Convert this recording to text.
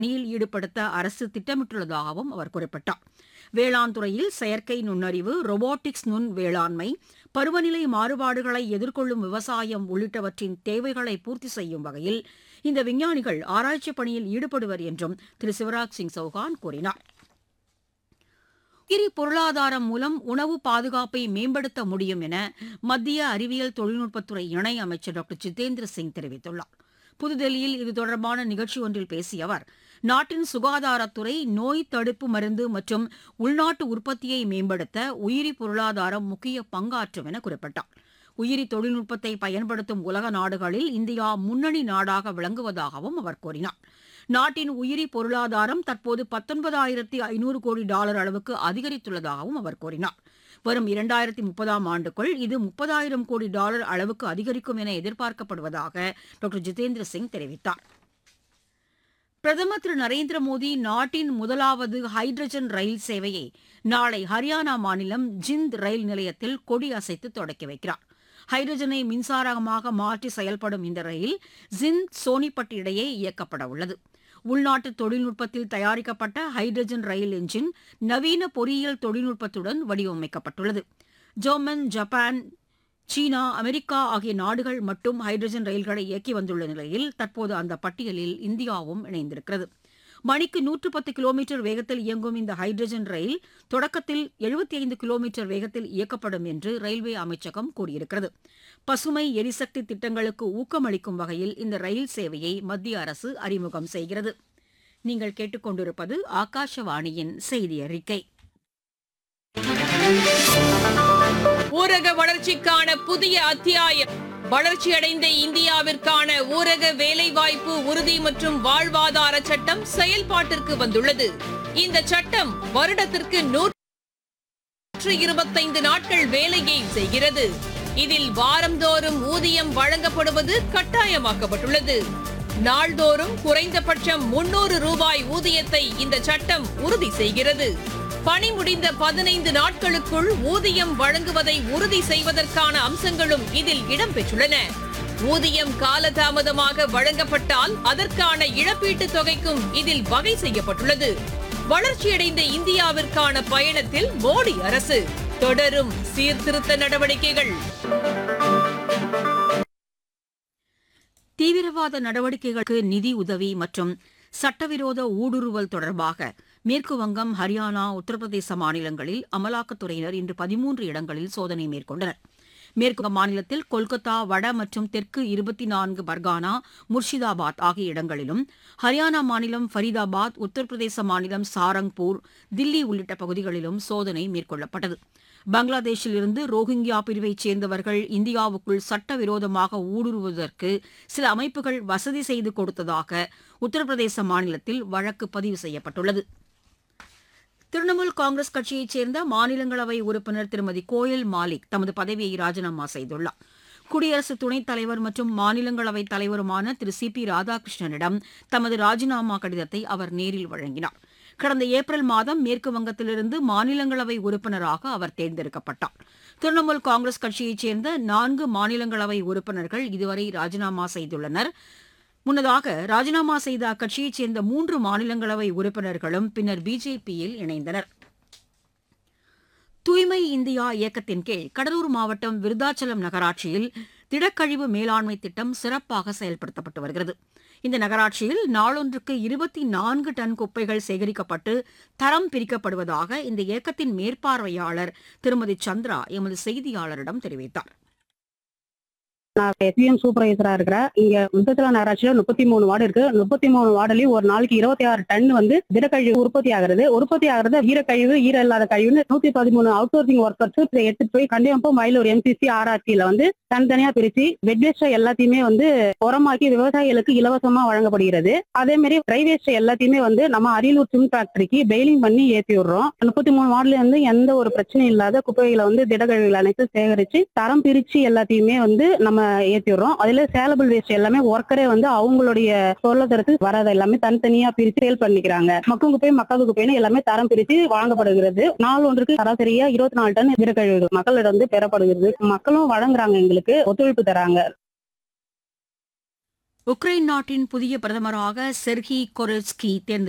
பணியில் ஈடுபடுத்த அரசு திட்டமிட்டுள்ளதாகவும் அவர் குறிப்பிட்டார் வேளாண் துறையில் செயற்கை நுண்ணறிவு ரொபோட்டிக்ஸ் நுண் வேளாண்மை பருவநிலை மாறுபாடுகளை எதிர்கொள்ளும் விவசாயம் உள்ளிட்டவற்றின் தேவைகளை பூர்த்தி செய்யும் வகையில் இந்த விஞ்ஞானிகள் ஆராய்ச்சிப் பணியில் ஈடுபடுவர் என்றும் திரு சிவராஜ் சிங் சௌகான் கூறினார் உயிரி பொருளாதாரம் மூலம் உணவு பாதுகாப்பை மேம்படுத்த முடியும் என மத்திய அறிவியல் தொழில்நுட்பத்துறை இணை அமைச்சர் டாக்டர் ஜிதேந்திர சிங் தெரிவித்துள்ளார் புதுதில்லியில் இது தொடர்பான நிகழ்ச்சி ஒன்றில் பேசிய அவர் நாட்டின் சுகாதாரத்துறை நோய் தடுப்பு மருந்து மற்றும் உள்நாட்டு உற்பத்தியை மேம்படுத்த உயிரி பொருளாதாரம் முக்கிய பங்காற்றும் என குறிப்பிட்டார் உயிரி தொழில்நுட்பத்தை பயன்படுத்தும் உலக நாடுகளில் இந்தியா முன்னணி நாடாக விளங்குவதாகவும் அவர் கூறினார் நாட்டின் உயிரி பொருளாதாரம் தற்போது பத்தொன்பதாயிரத்தி ஐநூறு கோடி டாலர் அளவுக்கு அதிகரித்துள்ளதாகவும் அவர் கூறினார் வரும் இரண்டாயிரத்தி முப்பதாம் ஆண்டுக்குள் இது முப்பதாயிரம் கோடி டாலர் அளவுக்கு அதிகரிக்கும் என எதிர்பார்க்கப்படுவதாக டாக்டர் ஜிதேந்திர சிங் தெரிவித்தார் பிரதமர் திரு நரேந்திர மோடி நாட்டின் முதலாவது ஹைட்ரஜன் ரயில் சேவையை நாளை ஹரியானா மாநிலம் ஜிந்த் ரயில் நிலையத்தில் கொடி அசைத்து தொடக்கி வைக்கிறார் ஹைட்ரஜனை மின்சாரமாக மாற்றி செயல்படும் இந்த ரயில் ஜிந்த் சோனிபட் இடையே இயக்கப்பட உள்ளது உள்நாட்டு தொழில்நுட்பத்தில் தயாரிக்கப்பட்ட ஹைட்ரஜன் ரயில் என்ஜின் நவீன பொறியியல் தொழில்நுட்பத்துடன் வடிவமைக்கப்பட்டுள்ளது ஜெர்மன் ஜப்பான் சீனா அமெரிக்கா ஆகிய நாடுகள் மட்டும் ஹைட்ரஜன் ரயில்களை இயக்கி வந்துள்ள நிலையில் தற்போது அந்த பட்டியலில் இந்தியாவும் இணைந்திருக்கிறது மணிக்கு நூற்று பத்து கிலோமீட்டர் வேகத்தில் இயங்கும் இந்த ஹைட்ரஜன் ரயில் தொடக்கத்தில் எழுபத்தி ஐந்து கிலோமீட்டர் வேகத்தில் இயக்கப்படும் என்று ரயில்வே அமைச்சகம் கூறியிருக்கிறது பசுமை எரிசக்தி திட்டங்களுக்கு ஊக்கமளிக்கும் வகையில் இந்த ரயில் சேவையை மத்திய அரசு அறிமுகம் செய்கிறது நீங்கள் கேட்டுக்கொண்டிருப்பது ஆகாஷவாணியின் செய்தி அறிக்கை ஊரக வளர்ச்சிக்கான புதிய அத்தியாயம் வளர்ச்சியடைந்த இந்தியாவிற்கான ஊரக வேலைவாய்ப்பு உறுதி மற்றும் வாழ்வாதார சட்டம் செயல்பாட்டிற்கு வந்துள்ளது இந்த சட்டம் வருடத்திற்கு நூற்று இருபத்தைந்து நாட்கள் வேலையை செய்கிறது இதில் வாரந்தோறும் ஊதியம் வழங்கப்படுவது கட்டாயமாக்கப்பட்டுள்ளது நாள்தோறும் குறைந்தபட்சம் முன்னூறு ரூபாய் ஊதியத்தை இந்த சட்டம் உறுதி செய்கிறது பணி முடிந்த பதினைந்து நாட்களுக்குள் ஊதியம் வழங்குவதை உறுதி செய்வதற்கான அம்சங்களும் இதில் இடம்பெற்றுள்ளன ஊதியம் காலதாமதமாக வழங்கப்பட்டால் அதற்கான இழப்பீட்டுத் தொகைக்கும் இதில் வகை செய்யப்பட்டுள்ளது வளர்ச்சியடைந்த இந்தியாவிற்கான பயணத்தில் மோடி அரசு தொடரும் சீர்திருத்த நடவடிக்கைகள் தீவிரவாத நடவடிக்கைகளுக்கு நிதி உதவி மற்றும் சட்டவிரோத ஊடுருவல் தொடர்பாக மேற்கு வங்கம் ஹரியானா உத்தரப்பிரதேச மாநிலங்களில் அமலாக்கத்துறையினர் இன்று பதிமூன்று இடங்களில் சோதனை மேற்கொண்டனர் மேற்கு வங்க மாநிலத்தில் கொல்கத்தா வட மற்றும் தெற்கு இருபத்தி நான்கு பர்கானா முர்ஷிதாபாத் ஆகிய இடங்களிலும் ஹரியானா மாநிலம் ஃபரீதாபாத் உத்தரப்பிரதேச மாநிலம் சாரங்பூர் தில்லி உள்ளிட்ட பகுதிகளிலும் சோதனை மேற்கொள்ளப்பட்டது பங்களாதேஷில் இருந்து ரோஹிங்கியா பிரிவைச் சேர்ந்தவர்கள் இந்தியாவுக்குள் சட்டவிரோதமாக ஊடுருவதற்கு சில அமைப்புகள் வசதி செய்து கொடுத்ததாக உத்தரப்பிரதேச மாநிலத்தில் வழக்கு பதிவு செய்யப்பட்டுள்ளது திரிணாமுல் காங்கிரஸ் கட்சியைச் சேர்ந்த மாநிலங்களவை உறுப்பினர் திருமதி கோயல் மாலிக் தமது பதவியை ராஜினாமா செய்துள்ளார் குடியரசு துணைத் தலைவர் மற்றும் மாநிலங்களவைத் தலைவருமான திரு சி பி ராதாகிருஷ்ணனிடம் தமது ராஜினாமா கடிதத்தை அவர் நேரில் வழங்கினார் கடந்த ஏப்ரல் மாதம் மேற்கு வங்கத்திலிருந்து மாநிலங்களவை உறுப்பினராக அவர் தேர்ந்தெடுக்கப்பட்டார் திரிணாமுல் காங்கிரஸ் கட்சியைச் சேர்ந்த நான்கு மாநிலங்களவை உறுப்பினர்கள் இதுவரை ராஜினாமா செய்துள்ளனர் முன்னதாக ராஜினாமா செய்த அக்கட்சியைச் சேர்ந்த மூன்று மாநிலங்களவை உறுப்பினர்களும் பின்னர் பிஜேபியில் இணைந்தனர் தூய்மை இந்தியா இயக்கத்தின் கீழ் கடலூர் மாவட்டம் விருதாச்சலம் நகராட்சியில் திடக்கழிவு மேலாண்மை திட்டம் சிறப்பாக செயல்படுத்தப்பட்டு வருகிறது இந்த நகராட்சியில் நாளொன்றுக்கு இருபத்தி நான்கு டன் குப்பைகள் சேகரிக்கப்பட்டு தரம் பிரிக்கப்படுவதாக இந்த இயக்கத்தின் மேற்பார்வையாளர் திருமதி சந்திரா எமது செய்தியாளரிடம் தெரிவித்தார் நான் எஸ்பிஎம் சூப்பர்வைசரா இருக்கிறேன் இங்க முத்தச்சல நகராட்சியில முப்பத்தி மூணு வார்டு இருக்கு முப்பத்தி மூணு வார்டுலயும் ஒரு நாளைக்கு இருபத்தி ஆறு டன் வந்து திடக்கழிவு உற்பத்தி ஆகுறது உற்பத்தி ஆகுறது ஈரக்கழிவு ஈர இல்லாத கழிவுன்னு நூத்தி பதிமூணு அவுட் சோர்சிங் ஒர்க்கர்ஸ் இதை எடுத்துட்டு போய் கண்டிப்பா மயிலூர் எம்சிசி ஆர்ஆர்சியில வந்து தனித்தனியா பிரிச்சு வெட் வேஸ்ட் எல்லாத்தையுமே வந்து உரமாக்கி விவசாயிகளுக்கு இலவசமா வழங்கப்படுகிறது அதே மாதிரி ட்ரை வேஸ்ட் எல்லாத்தையுமே வந்து நம்ம அரியலூர் சிம் ஃபேக்டரிக்கு பெயிலிங் பண்ணி ஏற்றி விடுறோம் முப்பத்தி மூணு வார்டுல இருந்து எந்த ஒரு பிரச்சனையும் இல்லாத குப்பைகளை வந்து திடக்கழிவுகள் அனைத்தும் சேகரிச்சு தரம் பிரிச்சு எல்லாத்தையுமே வந்து நம்ம ஏத்தி விடுறோம் அதுல சேலபிள் வேஸ்ட் எல்லாமே ஒர்க்கரே வந்து அவங்களுடைய பொருளாதாரத்துக்கு வராத எல்லாமே தனித்தனியா பிரிச்சு சேல் பண்ணிக்கிறாங்க மக்கும் குப்பை மக்காத குப்பைன்னு எல்லாமே தரம் பிரிச்சு வழங்கப்படுகிறது நாள் ஒன்றுக்கு சராசரியா இருபத்தி நாலு டன் திடக்கழிவுகள் மக்களிடம் வந்து பெறப்படுகிறது மக்களும் வழங்குறாங்க எங்களுக்கு ஒத்துழைப்பு தராங்க உக்ரைன் நாட்டின் புதிய பிரதமராக செர்ஹி கொரெஸ்கி தேர்ந்தெடுக்கப்பட்டார்